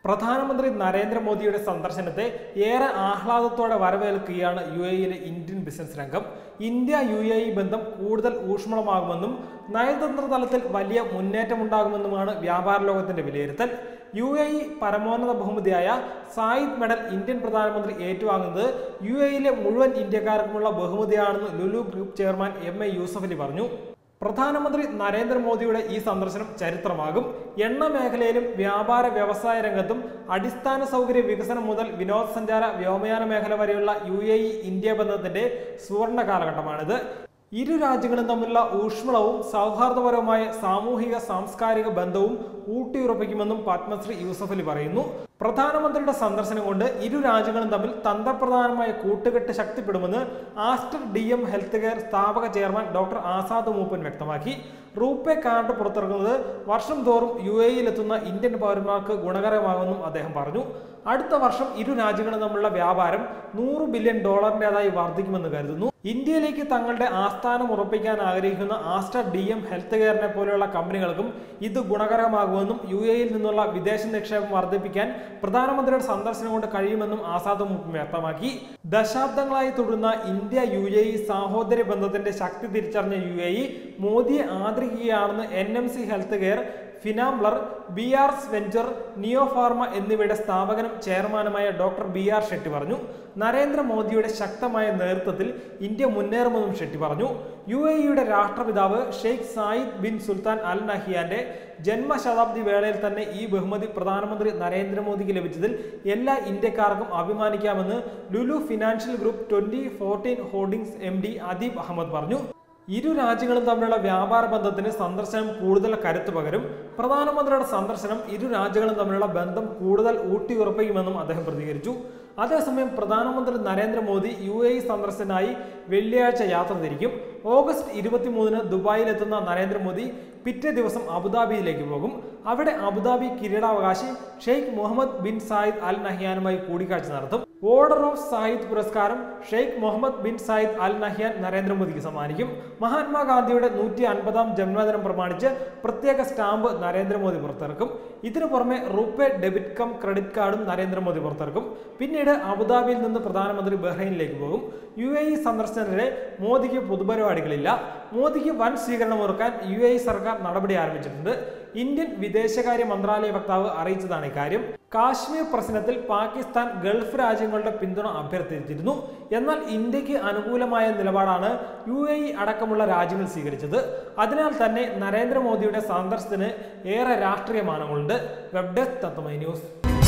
പ്രധാനമന്ത്രി നരേന്ദ്രമോദിയുടെ സന്ദർശനത്തെ ഏറെ ആഹ്ലാദത്തോടെ വരവേൽക്കുകയാണ് യു എയിലെ ഇന്ത്യൻ ബിസിനസ് രംഗം ഇന്ത്യ യു എ ഇ ബന്ധം കൂടുതൽ ഊഷ്മളമാകുമെന്നും നയതന്ത്ര തലത്തിൽ വലിയ മുന്നേറ്റമുണ്ടാകുമെന്നുമാണ് വ്യാപാര ലോകത്തിന്റെ വിലയിരുത്തൽ യു എ ഇ പരമോന്നത ബഹുമതിയായ സായിദ് മെഡൽ ഇന്ത്യൻ പ്രധാനമന്ത്രി ഏറ്റുവാങ്ങുന്നത് യു എയിലെ മുഴുവൻ ഇന്ത്യക്കാർക്കുമുള്ള ബഹുമതിയാണെന്ന് Lulu group chairman M A Yusuffali പറഞ്ഞു പ്രധാനമന്ത്രി നരേന്ദ്രമോദിയുടെ ഈ സന്ദർശനം ചരിത്രമാകും എണ്ണ മേഖലയിലും വ്യാപാര വ്യവസായ രംഗത്തും അടിസ്ഥാന സൗകര്യ വികസനം മുതൽ വിനോദസഞ്ചാര വ്യോമയാന മേഖല വരെയുള്ള യു എ ഇ ഇന്ത്യ ബന്ധത്തിന്റെ സുവർണ കാലഘട്ടമാണിത് ഇരു രാജ്യങ്ങളും തമ്മിലുള്ള ഊഷ്മളവും സൗഹാർദ്ദപരവുമായ സാമൂഹിക സാംസ്കാരിക ബന്ധവും ഊട്ടിയുറപ്പിക്കുമെന്നും പത്മശ്രീ യൂസഫലി പറയുന്നു പ്രധാനമന്ത്രിയുടെ സന്ദർശനം കൊണ്ട് ഇരു രാജ്യങ്ങളും തമ്മിൽ തന്ത്രപ്രധാനമായ കൂട്ടുകെട്ട് ശക്തിപ്പെടുമെന്ന് Aster D M health care സ്ഥാപക ചെയർമാൻ ഡോക്ടർ ആസാദ് മൂപ്പൻ വ്യക്തമാക്കി റൂപേ കാർഡ് പുറത്തിറക്കുന്നത് വർഷം തോറും യു എയിലെത്തുന്ന ഇന്ത്യൻ പൗരന്മാർക്ക് ഗുണകരമാകുമെന്നും അദ്ദേഹം പറഞ്ഞു അടുത്ത വർഷം ഇരു രാജ്യങ്ങളും തമ്മിലുള്ള വ്യാപാരം നൂറ് ബില്യൺ ഡോളറിൻ്റെതായി വർദ്ധിക്കുമെന്ന് കരുതുന്നു ഇന്ത്യയിലേക്ക് തങ്ങളുടെ ആസ്ഥാനം ഉറപ്പിക്കാൻ ആഗ്രഹിക്കുന്ന ആസ്റ്റർ ഡി എം ഹെൽത്ത് കെയറിനെ പോലെയുള്ള കമ്പനികൾക്കും ഇത് ഗുണകരമാകുമെന്നും യു എയിൽ നിന്നുള്ള വിദേശ നിക്ഷേപം വർദ്ധിപ്പിക്കാൻ പ്രധാനമന്ത്രിയുടെ സന്ദർശനം കൊണ്ട് കഴിയുമെന്നും ആസാദ് മുഖം വ്യക്തമാക്കി ദശാബ്ദങ്ങളായി തുടരുന്ന ഇന്ത്യ യു എ ഇ സാഹോദര്യ ബന്ധത്തിന്റെ ശക്തി തിരിച്ചറിഞ്ഞ യു എ ഇ മോദിയെ ആദരിക്കുകയാണെന്ന് N M C health care Finablr B R venture Neo Pharma എന്നിവയുടെ സ്ഥാപകനും ചെയർമാനുമായ ഡോക്ടർ ബി ആർ ഷെട്ടി പറഞ്ഞു നരേന്ദ്രമോദിയുടെ ശക്തമായ നേതൃത്വത്തിൽ ഇന്ത്യ മുന്നേറുമെന്നും ഷെട്ടി പറഞ്ഞു യു എ ഇയുടെ രാഷ്ട്രപിതാവ് Sheikh Zayed bin Sultan Al നഹിയാന്റെ ജന്മശതാബ്ദി വേളയിൽ തന്നെ ഈ ബഹുമതി പ്രധാനമന്ത്രി നരേന്ദ്രമോദിക്ക് ലഭിച്ചതിൽ എല്ലാ ഇന്ത്യക്കാർക്കും അഭിമാനിക്കാമെന്ന് Lulu financial group twenty fourteen holdings M D Adeeb Ahmed പറഞ്ഞു ഇരു രാജ്യങ്ങളും തമ്മിലുള്ള വ്യാപാര ബന്ധത്തിന് സന്ദർശനം കൂടുതൽ കരുത്തു പകരും പ്രധാനമന്ത്രിയുടെ സന്ദർശനം ഇരു രാജ്യങ്ങളും തമ്മിലുള്ള ബന്ധം കൂടുതൽ ഊട്ടിയുറപ്പിക്കുമെന്നും അദ്ദേഹം പ്രതികരിച്ചു അതേസമയം പ്രധാനമന്ത്രി നരേന്ദ്രമോദി യു എ ഇ സന്ദർശനത്തിനായി വെള്ളിയാഴ്ച യാത്ര തിരിക്കും ഓഗസ്റ്റ് ഇരുപത്തിമൂന്നിന് ദുബായിലെത്തുന്ന നരേന്ദ്രമോദി പിറ്റേ ദിവസം അബുദാബിയിലേക്ക് പോകും അവിടെ അബുദാബി കിരീടാവകാശി Sheikh Mohamed bin Zayed Al നഹിയാനുമായി കൂടിക്കാഴ്ച നടത്തും ഓർഡർ ഓഫ് സായിദ് പുരസ്കാരം Sheikh Mohamed bin Zayed Al Nahyan നരേന്ദ്രമോദിക്ക് സമ്മാനിക്കും മഹാത്മാഗാന്ധിയുടെ നൂറ്റി അൻപതാം ജന്മദിനം പ്രമാണിച്ച് പ്രത്യേക സ്റ്റാമ്പ് നരേന്ദ്രമോദി പുറത്തിറക്കും ഇതിനു പുറമെ റുപ്പേ ഡെബിറ്റ് കം ക്രെഡിറ്റ് കാർഡും നരേന്ദ്രമോദി പുറത്തിറക്കും പിന്നീട് അബുദാബിയിൽ നിന്ന് പ്രധാനമന്ത്രി ബഹ്റൈനിലേക്ക് പോകും യു എ ഇ സന്ദർശനത്തിനിടെ മോദിക്ക് പൊതുപരിപാടികളില്ല മോദിക്ക് വൻ സ്വീകരണം ഒരുക്കാൻ യു എ ഇ സർക്കാർ നടപടി ആരംഭിച്ചിട്ടുണ്ട് ഇന്ത്യൻ വിദേശകാര്യ മന്ത്രാലയ വക്താവ് അറിയിച്ചതാണ് ഇക്കാര്യം കാശ്മീർ പ്രശ്നത്തിൽ പാകിസ്ഥാൻ ഗൾഫ് രാജ്യങ്ങളുടെ പിന്തുണ അഭ്യർത്ഥിച്ചിരുന്നു എന്നാൽ ഇന്ത്യക്ക് അനുകൂലമായ നിലപാടാണ് യു എ ഇ അടക്കമുള്ള രാജ്യങ്ങൾ സ്വീകരിച്ചത് അതിനാൽ തന്നെ നരേന്ദ്രമോദിയുടെ സന്ദർശനത്തിന് ഏറെ രാഷ്ട്രീയ മാനങ്ങളുണ്ട് വെബ് ഡെസ്ക് തത്വമൈ ന്യൂസ്